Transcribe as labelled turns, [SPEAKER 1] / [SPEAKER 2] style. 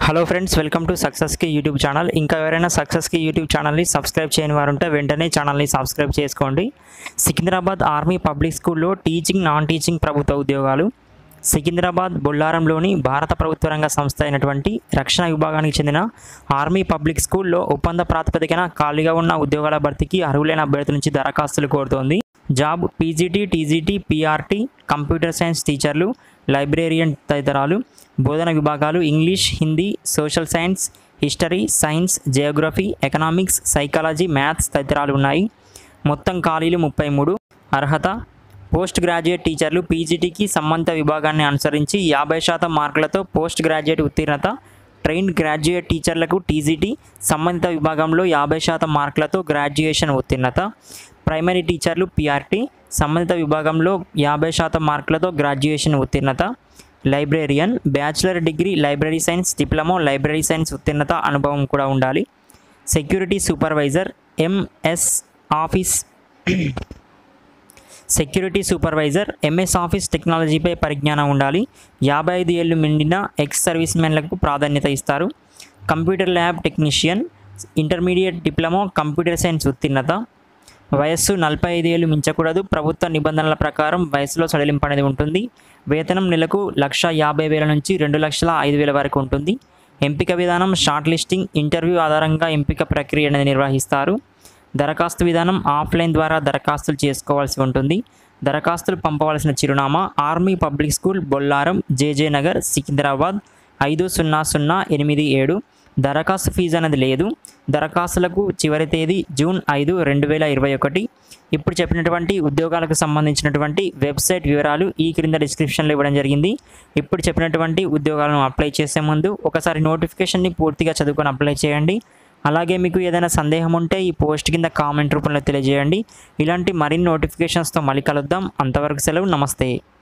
[SPEAKER 1] hello friends welcome to సక్సెస్కి YouTube channel ఇంకా ఎవరైనా సక్సెస్కి యూట్యూబ్ ఛానల్ని సబ్స్క్రైబ్ చేయని వారు ఉంటే వెంటనే ఛానల్ని సబ్స్క్రైబ్ చేసుకోండి సికింద్రాబాద్ ఆర్మీ పబ్లిక్ స్కూల్లో టీచింగ్ నాన్ టీచింగ్ ప్రభుత్వ ఉద్యోగాలు సికింద్రాబాద్ బొల్లారంలోని భారత ప్రభుత్వ రంగ సంస్థ అయినటువంటి రక్షణ విభాగానికి చెందిన ఆర్మీ పబ్లిక్ స్కూల్లో ఒప్పంద ప్రాతిపదికన ఖాళీగా ఉన్న ఉద్యోగాల భర్తీకి అర్హులైన అభ్యర్థుల నుంచి దరఖాస్తులు కోరుతోంది job PGT TGT PRT computer science టీచర్లు లైబ్రేరియన్ తదితరాలు బోధన విభాగాలు English Hindi social science history science geography economics psychology maths తదితరాలు ఉన్నాయి మొత్తం ఖాళీలు ముప్పై మూడు అర్హత పోస్ట్ గ్రాడ్యుయేట్ టీచర్లు పీజీటీకి సంబంధిత విభాగాన్ని అనుసరించి యాభై శాతం మార్కులతో పోస్ట్ గ్రాడ్యుయేట్ ఉత్తీర్ణత ట్రైన్డ్ గ్రాడ్యుయేట్ టీచర్లకు టీజీటీ సంబంధిత విభాగంలో యాభై శాతం మార్కులతో గ్రాడ్యుయేషన్ ఉత్తీర్ణత ప్రైమరీ టీచర్లు పీఆర్టీ సంబంధిత విభాగంలో యాభై శాతం మార్కులతో గ్రాడ్యుయేషన్ ఉత్తీర్ణత librarian bachelor degree library science diploma library science ఉత్తీర్ణత అనుభవం కూడా ఉండాలి security supervisor MS office security supervisor MS office టెక్నాలజీపై పరిజ్ఞానం ఉండాలి యాభై ఐదు ఏళ్ళు నిండిన ఎక్స్ సర్వీస్ మెన్లకు ప్రాధాన్యత ఇస్తారు computer lab technician intermediate diploma computer science ఉత్తీర్ణత వయస్సు నలభై ఐదు ఏళ్ళు మించకూడదు ప్రభుత్వ నిబంధనల ప్రకారం వయసులో సడలింపు అనేది ఉంటుంది వేతనం నెలకు లక్ష యాభై వేల నుంచి రెండు లక్షల ఐదు వేల వరకు ఉంటుంది ఎంపిక విధానం షార్ట్ లిస్టింగ్ ఇంటర్వ్యూ ఆధారంగా ఎంపిక ప్రక్రియ అనేది నిర్వహిస్తారు దరఖాస్తు విధానం ఆఫ్లైన్ ద్వారా దరఖాస్తులు చేసుకోవాల్సి ఉంటుంది దరఖాస్తులు పంపవలసిన చిరునామా army public school Bollaram JJ Nagar Secunderabad ఐదు సున్నా సున్నా ఎనిమిది ఏడు దరఖాస్తు ఫీజు అనేది లేదు దరఖాస్తులకు చివరి తేదీ జూన్ ఐదు రెండు వేల ఇరవై ఒకటి ఇప్పుడు చెప్పినటువంటి ఉద్యోగాలకు సంబంధించినటువంటి వెబ్సైట్ వివరాలు ఈ క్రింద డిస్క్రిప్షన్లో ఇవ్వడం జరిగింది ఇప్పుడు చెప్పినటువంటి ఉద్యోగాలను అప్లై చేసే ముందు ఒకసారి నోటిఫికేషన్ని పూర్తిగా చదువుకొని అప్లై చేయండి అలాగే మీకు ఏదైనా సందేహం ఉంటే ఈ పోస్ట్ కింద కామెంట్ రూపంలో తెలియజేయండి ఇలాంటి మరిన్ని నోటిఫికేషన్స్తో మళ్ళీ కలుద్దాం అంతవరకు సెలవు నమస్తే